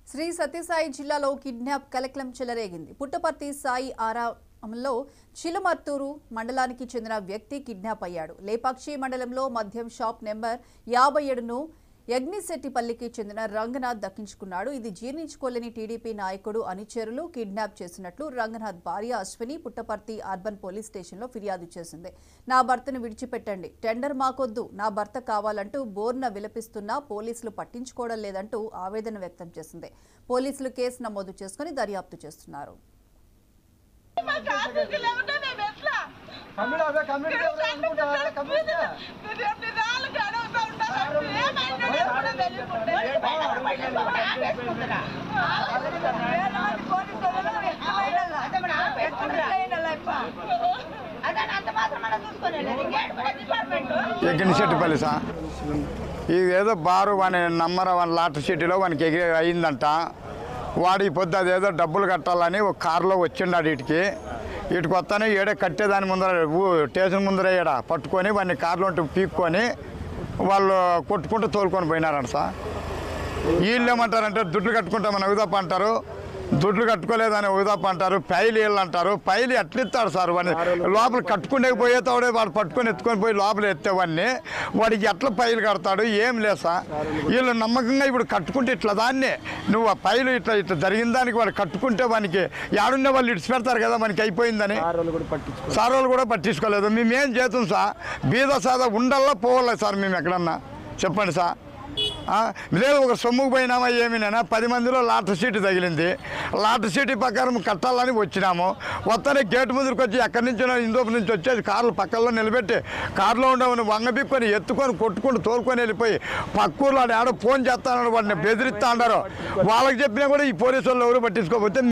శ్రీ సత్యసాయి జిల్లాలో కిడ్నాప్ కలకలం చెలరేగింది పుట్టపర్తి సాయి ఆరామంలో చిలుమత్తూరు మండలానికి చెందిన వ్యక్తి కిడ్నాప్ అయ్యాడు లేపాక్షి మండలంలో మద్యం షాప్ నెంబర్ యాభై ఏడును యగ్నిశెట్టిపల్లికి చెందిన రంగనాథ్ దక్కించుకున్నాడు ఇది జీర్ణించుకోలేని టీడీపీ నాయకుడు అనుచరులు కిడ్నాప్ చేసినట్లు రంగనాథ్ భార్య అశ్విని పుట్టపర్తి అర్బన్ పోలీస్ స్టేషన్లో ఫిర్యాదు చేసింది నా భర్తను విడిచిపెట్టండి టెండర్ మాకొద్దు నా భర్త కావాలంటూ బోర్న విలపిస్తున్నా పోలీసులు పట్టించుకోవడం లేదంటూ ఆవేదన వ్యక్తం చేసింది పోలీసులు కేసు నమోదు చేసుకుని దర్యాప్తు చేస్తున్నారు మాకు ఆర్థిక లేకుంటే మేము ఎట్లా? కమ్యూనిటీ అవే కమ్యూనిటీ ఇక్కడ ఎవరు అనుకుంటారా? అదే కమ్యూనిటీ. మీరు ఎన్ని నాలుగు అడుగుతా ఉంటారు. ఏమైందో ఎప్పుడో తెలియకుండా. వేల మంది పోలీసు వాళ్ళు ఎక్కువైనలా. ఎక్కువైనలా ఇప్ప. ఎగ్గిన చెట్టుపల్లి సా ఇది ఏదో బారు వాని నమ్మర వాని లాటరీ సిటీలో వానికి ఎగిరి అయిందంట వాడు ఈ పొద్దు అదేదో డబ్బులు కట్టాలని ఒక కారులో వచ్చిండాడు వీటికి వీటికి వస్తానే ఏడే కట్టేదాని ముందర ఊ స్టేషన్ ముందర ఏడ పట్టుకొని వాడిని కారులో ఉంటే పీక్కొని వాళ్ళు కొట్టుకుంటూ తోలుకొని పోయినారంట సార్ వీళ్ళు ఏమంటారంటే దుడ్లు కట్టుకుంటామని ఉదాప అంటారు దుడ్లు కట్టుకోలేదని ఉదాప అంటారు పైలు వీళ్ళు అంటారు పైలు ఎట్లిస్తాడు సార్ వాడిని లోపల కట్టుకునే పోయేతాడే వాడు పట్టుకొని ఎత్తుకొని పోయి లోపల ఎత్తేవాడిని వాడికి ఎట్లా పైలు కడతాడు ఏం లేదు సార్ వీళ్ళు నమ్మకంగా ఇప్పుడు కట్టుకుంటే ఇట్లా దాన్ని నువ్వు ఆ పైలు ఇట్లా ఇట్లా జరిగిన దానికి వాడు కట్టుకుంటే వానికి యాడుండే వాళ్ళు ఇడిచి పెడతారు కదా మనకి అయిపోయిందని ఆరోళ్ళు కూడా పట్టించుకో సార్ వాళ్ళు కూడా పట్టించుకోలేదు మేమేం చేస్తాం సార్ బీద సాదా ఉండల్లా పోవాలి సార్ మేము ఎక్కడన్నా చెప్పండి సార్ ఆ, లేదు ఒక సొమ్ముకు పోయినామా ఏమినైనా పది మందిలో లాటరీ సీటు తగిలింది లాటరీ సీటు ప్రకారం కట్టాలని వచ్చినాము వస్తానే గేటు ముందుకు వచ్చి ఎక్కడి నుంచో ఇందోపు నుంచి వచ్చేసి కార్లు పక్కల్లో నిలబెట్టి కారులో ఉండవని వంగబిక్కొని ఎత్తుకొని కొట్టుకుంటూ తోలుకొని వెళ్ళిపోయి పక్కూర్లో ఆడ ఫోన్ చేస్తానని వాడిని బెదిరిస్తా అన్నారు వాళ్ళకి చెప్పినా కూడా ఈ పోలీసు వాళ్ళు ఎవరు పట్టించుకోకపోతే